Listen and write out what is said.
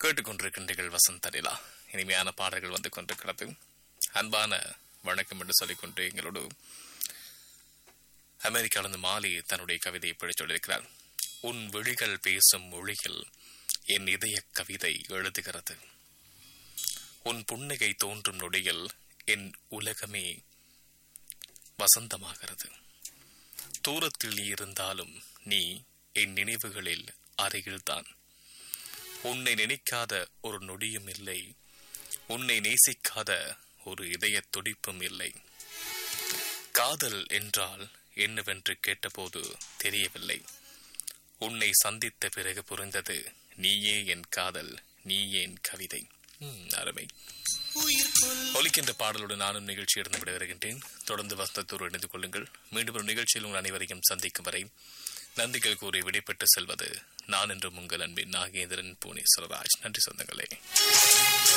கேட்டுக்கொண்டிருக்கின்றீர்கள் வசந்த நிலா இனிமையான பாடல்கள் வந்து கொண்டிருக்கிறது அன்பான வணக்கம் என்று சொல்லிக்கொண்டு எங்களோடு அமெரிக்காவிலிருந்து மாலி தன்னுடைய கவிதையை இப்படி சொல்லியிருக்கிறார் உன் விழிகள் பேசும் மொழியில் என் இதய கவிதை எழுதுகிறது உன் புன்னகை தோன்றும் நொடியில் என் உலகமே வசந்தமாகிறது தூரத்தில் நீ இருந்தாலும் நீ என் நினைவுகளில் அருகில்தான் உன்னை நினைக்காத ஒரு நொடியும் இல்லை உன்னை நேசிக்காத ஒரு இதய துடிப்பும் இல்லை காதல் என்றால் என்னவென்று கேட்டபோது தெரியவில்லை உன்னை சந்தித்த பிறகு புரிந்தது நீயே என் காதல் நீயே என் கவிதை ம், அருமை ஒலிக்கின்ற பாடலோடு நானும் நிகழ்ச்சி இருந்து விட வருகின்றேன் தொடர்ந்து வசந்தத்தோடு இணைந்து கொள்ளுங்கள் மீண்டும் ஒரு நிகழ்ச்சியில் உங்கள் அனைவரையும் சந்திக்கும் வரை நன்றிகள் கூறி விடைபெற்று செல்வது நான் என்றும் உங்கள் அன்பின் நாகேந்திரன் புவனேஸ்வரராஜ் நன்றி சொந்தங்களே